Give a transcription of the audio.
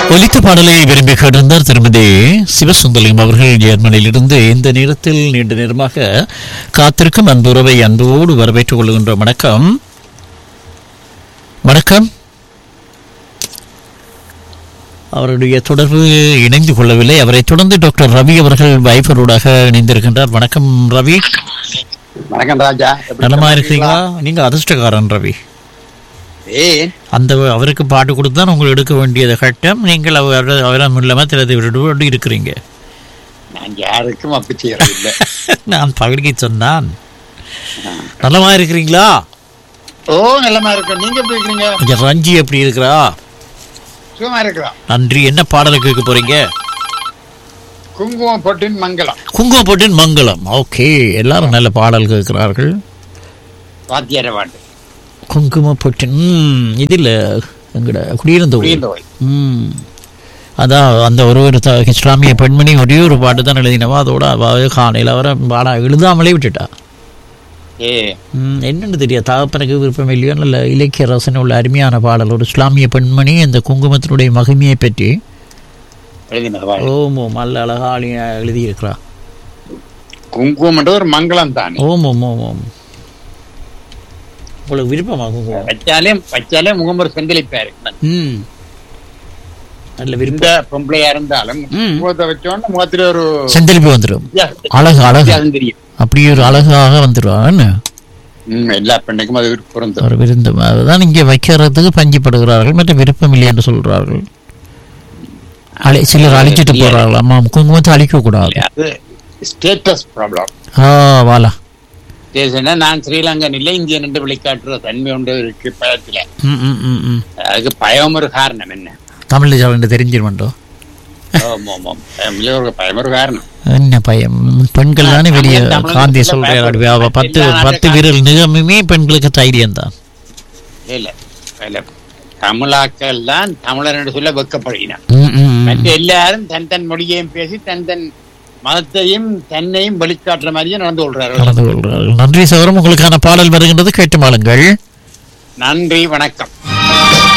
ஒலித்த பாடலை விரும்பி கேட்டிருந்தார் திருமதி சிவசுந்தலியம் அவர்கள் ஜெர்மனியிலிருந்து இந்த நேரத்தில் நீண்ட நேரமாக காத்திருக்கும் அன்புறவை அன்போடு வரவேற்றுக் கொள்கின்ற வணக்கம் வணக்கம் அவருடைய தொடர்பு இணைந்து கொள்ளவில்லை அவரை தொடர்ந்து டாக்டர் ரவி அவர்கள் வைஃபரோடாக இணைந்திருக்கின்றார் வணக்கம் ரவி வணக்கம் ராஜா எப்படி நலமா இருக்கிறீங்களா நீங்க அதிர்ஷ்டக்காரன் ரவி ஏன் அந்த அவருக்கு பாட்டு கொடுத்து தான் உங்களுக்கு எடுக்க வேண்டியது கட்டம் நீங்கள் அவர் அவரம் இல்லாமல் திறந்து விட்டு இருக்கிறீங்க நான் யாருக்கும் அப்படி செய்யறதில்லை நான் பகலிக்கு சொன்னான் நலமா இருக்கிறீங்களா ஓ நல்லமா இருக்கு நீங்க எப்படி இருக்கீங்க கொஞ்சம் ரஞ்சி எப்படி இருக்கிறா சுகமா இருக்கிறோம் நன்றி என்ன பாடலை கேட்க போறீங்க குங்குமம் பொட்டின் மங்களம் குங்குமப்பட்டின் மங்களம் ஓகே எல்லாரும் நல்ல பாடல் கேட்கிறார்கள் வாத்தியார பாட்டு குங்குமப்பட்டின் ம் இதில் எங்கட குடியிருந்த ஊர். புரியுந்த போய் ம் அதான் அந்த ஒரு ஒரு த- இஸ்லாமிய பெண்மணி ஒரே ஒரு பாட்டு தான் எழுதினவா அதோட அவ காலையில் அவரை பாடா எழுதாமலே விட்டுட்டா ஏ ம், என்னன்னு தெரியாது தகப்பனுக்கு விருப்பம் இல்லையோ நல்ல இலக்கிய ரசனை உள்ள அருமையான பாடல் ஒரு இஸ்லாமிய பெண்மணி அந்த குங்குமத்தினுடைய மகிமையை பற்றி எழுதினது பாரு. ஓம் ஓம் நல்ல அழகாளி எழுதியிருக்கிறா குங்குமம்ன்றது ஒரு மங்களம் தானே ஓம் ஓம் ஓம் ஓம் உங்களுக்கு விருப்பமா குங்குமம் வச்சாலே வச்சாலே முகமது செந்தளிப்பாரு ம் நல்ல விருப்பம் இந்த பொம்பளையா இருந்தாலும் ம். முகத்தை வச்சோன்னு முகத்துல ஒரு செந்தளிப்பு வந்துடும் வித்தியாசம் அழகு அழகு வித்தியாசம் தெரியும் அப்படி ஒரு அழகாக வந்துடுவான் ம், எல்லா பெண்ணுக்கும் அது பொருந்தும் ஒரு விருந்து அதுதான் இங்கே வைக்கிறதுக்கு பஞ்சுப்படுகிறார்கள் மற்ற விருப்பம் இல்லை என்று சொல்கிறார்கள் அழி சிலர் அழிச்சிட்டு போறார்கள் அம்மா குங்குமத்தை அழிக்க கூடாது அது ஸ்டேட்டஸ் ப்ராப்ளம் ஆ வாலா தேசம்னா நான் ஸ்ரீலங்கன் இல்லை இந்தியன் என்று வெளிக்காட்டுற தன்மை உண்டு இருக்கு பயத்துல ம் ம் ம் ம் அதுக்கு பயம் ஒரு காரணம் என்ன தமிழில் சொல்ல தெரிஞ்சிருமாண்டோ ஆமா, ஆமா. பயம்ல ஒரு பயம் ஒரு காரணம் என்ன பயம் பெண்கள் தானே வெளியே தமிழ் தமிழ் காந்தி தமிழ் சொல்றாரு பயப்படு. அவ பத்து எல்லா பத்து நாட்டுக்கும் விரல் நிகமுமே பெண்களுக்கு தைரியம் தான் இல்ல இல்ல தமிழாக்கள் தான் தமிழர் என்று சொல்ல வெக்கப்படுகிறான் ம், ம், ம். மற்ற எல்லாரும் தன் தன் மொழியையும் பேசி தன் தன் மதத்தையும் தன்னையும் வெளிக்காட்டுற மாதிரியே நடந்து கொள்றார்கள் கலந்து கொள்கிறார்கள் நன்றி சகோதரம் உங்களுக்கான பாடல் வருகின்றது கேட்டு மாளுங்கள் நன்றி வணக்கம்